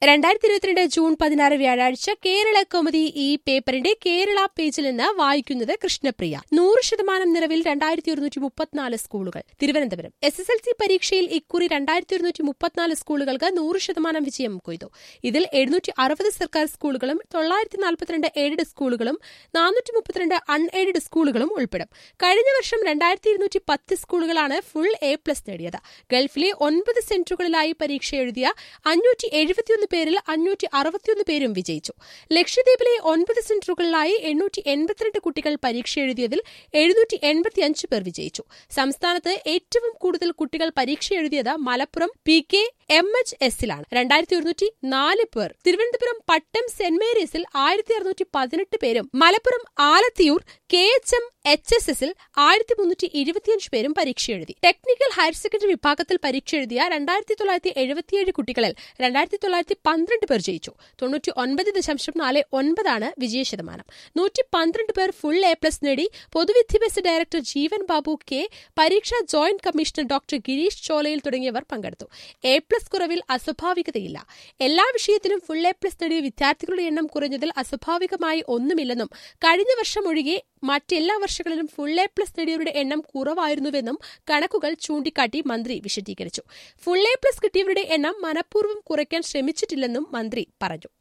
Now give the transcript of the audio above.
രണ്ടായിരത്തി ഇരുപത്തിരണ്ട് ജൂൺ പതിനാറ് വ്യാഴാഴ്ച കേരള കൗമുദി ഈ പേപ്പറിന്റെ കേരള പേജിൽ നിന്ന് വായിക്കുന്നത് കൃഷ്ണപ്രിയ നൂറ് ശതമാനം നിറവിൽ രണ്ടായിരത്തി ഒരുന്നൂറ്റി മുപ്പത്തിനാല് സ്കൂളുകൾ Thiruvananthapuram S S L C പരീക്ഷയിൽ ഇക്കുറി രണ്ടായിരത്തി ഒരുന്നൂറ്റി മുപ്പത്തിനാല് സ്കൂളുകൾക്ക് നൂറ് ശതമാനം വിജയം കൊയ്തു ഇതിൽ എഴുന്നൂറ്റി അറുപത് സർക്കാർ സ്കൂളുകളും തൊള്ളായിരത്തി നാൽപ്പത്തിരണ്ട് എയ്ഡഡ് സ്കൂളുകളും നാനൂറ്റി മുപ്പത്തിരണ്ട് അൺ എയ്ഡഡ് സ്കൂളുകളും ഉൾപ്പെടും കഴിഞ്ഞ വർഷം രണ്ടായിരത്തി ഇരുന്നൂറ്റി പത്ത് സ്കൂളുകളാണ് ഫുൾ എ പ്ലസ് നേടിയത് ഗൾഫിലെ ഒൻപത് സെന്ററുകളിലായി പരീക്ഷ എഴുതിയ അഞ്ഞൂറ്റി എഴുപത്തിയൊന്ന് പേരിൽ അഞ്ഞൂറ്റി അറുപത്തിയൊന്ന് പേരും വിജയിച്ചു ലക്ഷദ്വീപിലെ ഒൻപത് സെന്ററുകളിലായി എണ്ണൂറ്റി എൺപത്തിരണ്ട് കുട്ടികൾ പരീക്ഷ എഴുതിയതിൽ എഴുന്നൂറ്റി എൺപത്തിയഞ്ച് പേർ വിജയിച്ചു സംസ്ഥാനത്ത് ഏറ്റവും കൂടുതൽ കുട്ടികൾ പരീക്ഷ എഴുതിയത് Malappuram P K M H എസിലാണ് രണ്ടായിരത്തി ഒരുന്നൂറ്റി നാല് പേർ തിരുവനന്തപുരം പട്ടം സെന്റ് മേരീസിൽ ആയിരത്തി അറുന്നൂറ്റി പതിനെട്ട് പേരും Malappuram Alathiyur K H M H S എസിൽ ആയിരത്തി മുന്നൂറ്റി ഇരുപത്തിയഞ്ച് പേരും പരീക്ഷ എഴുതി ടെക്നിക്കൽ ഹയർ സെക്കൻഡറി വിഭാഗത്തിൽ പരീക്ഷ എഴുതിയ രണ്ടായിരത്തി തൊള്ളായിരത്തി എഴുപത്തിയേഴ് കുട്ടികളിൽ രണ്ടായിരത്തി തൊള്ളായിരത്തി പന്ത്രണ്ട് പേർ ജയിച്ചു തൊണ്ണൂറ്റി ഒൻപത് ദശാംശം നാല് ഒൻപതാണ് വിജയ ശതമാനം നൂറ്റി പന്ത്രണ്ട് പേർ ഫുൾ എ പ്ലസ് നേടി പൊതുവിദ്യാഭ്യാസ ഡയറക്ടർ ജീവൻ ബാബു കെ പരീക്ഷാ joint commissioner doctor Girish Cholayil തുടങ്ങിയവർ പങ്കെടുത്തു എ പ്ലസ് കുറവിൽ അസ്വാഭാവികതയില്ല എല്ലാ വിഷയത്തിലും ഫുൾ എ പ്ലസ് നേടിയ വിദ്യാർത്ഥികളുടെ എണ്ണം കുറഞ്ഞതിൽ അസ്വാഭാവികമായി ഒന്നുമില്ലെന്നും കഴിഞ്ഞ വർഷം ഒഴികെ മറ്റെല്ലാ വർഷങ്ങളിലും ഫുൾ എ പ്ലസ് നേടിയവരുടെ എണ്ണം കുറവായിരുന്നുവെന്നും കണക്കുകൾ ചൂണ്ടിക്കാട്ടി മന്ത്രി വിശദീകരിച്ചു ഫുൾ എ പ്ലസ് കിട്ടിയവരുടെ എണ്ണം മനഃപൂർവ്വം കുറയ്ക്കാൻ ശ്രമിച്ചിട്ടില്ലെന്നും മന്ത്രി പറഞ്ഞു